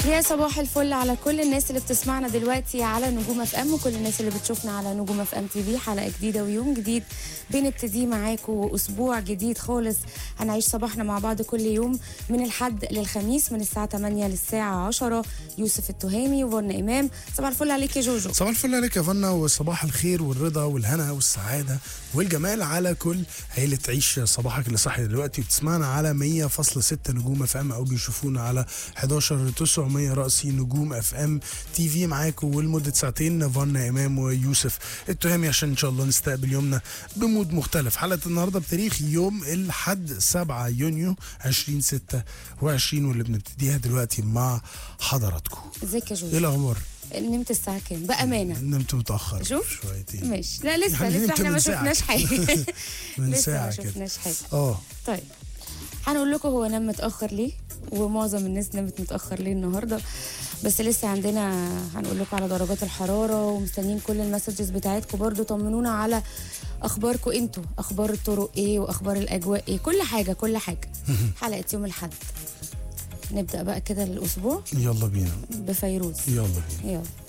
يا صباح الفل على كل الناس اللي بتسمعنا دلوقتي على نجوم اف ام وكل الناس اللي بتشوفنا على نجوم اف ام تي في حلقه جديده ويوم جديد بنبتدي معاكم واسبوع جديد خالص هنعيش صباحنا مع بعض كل يوم من الحد للخميس من الساعه 8 للساعه 10 يوسف التهامي وفن امام صباح الفل عليك يا جوجو صباح الفل عليك يا فنا وصباح الخير والرضا والهنا والسعادة والجمال على كل عيلة عيش صباحك اللي صاحي دلوقتي وبتسمعنا على 100.6 نجوم اف ام او بيشوفونا على 11 900 رأسي نجوم اف ام تي في معاكم ولمدة ساعتين فنا امام ويوسف التهامي عشان ان شاء الله نستقبل يومنا بمود مختلف حلقة النهاردة بتاريخ يوم الحد 7 يونيو 2026 واللي بنبتديها دلوقتي مع حضراتكم ازيك يا ايه جوجو الاخبار؟ نمت الساعه كام بامانه نمت متأخر شوف. شويتين ماشي لا لسه يعني لسه نمت احنا من ما ساعة. شفناش حاجه من لسه ما ساعة كده شفناش حاجه اه طيب هنقول لكم هو نام متاخر ليه ومعظم الناس نامت متاخر ليه النهارده بس لسه عندنا هنقول لكم على درجات الحراره ومستنيين كل المسجز بتاعتكم برضو طمنونا على اخباركم انتوا اخبار الطرق ايه واخبار الاجواء ايه كل حاجه كل حاجه حلقه يوم الاحد نبدا بقى كده الاسبوع يلا بينا بفيروز يلا بينا يلا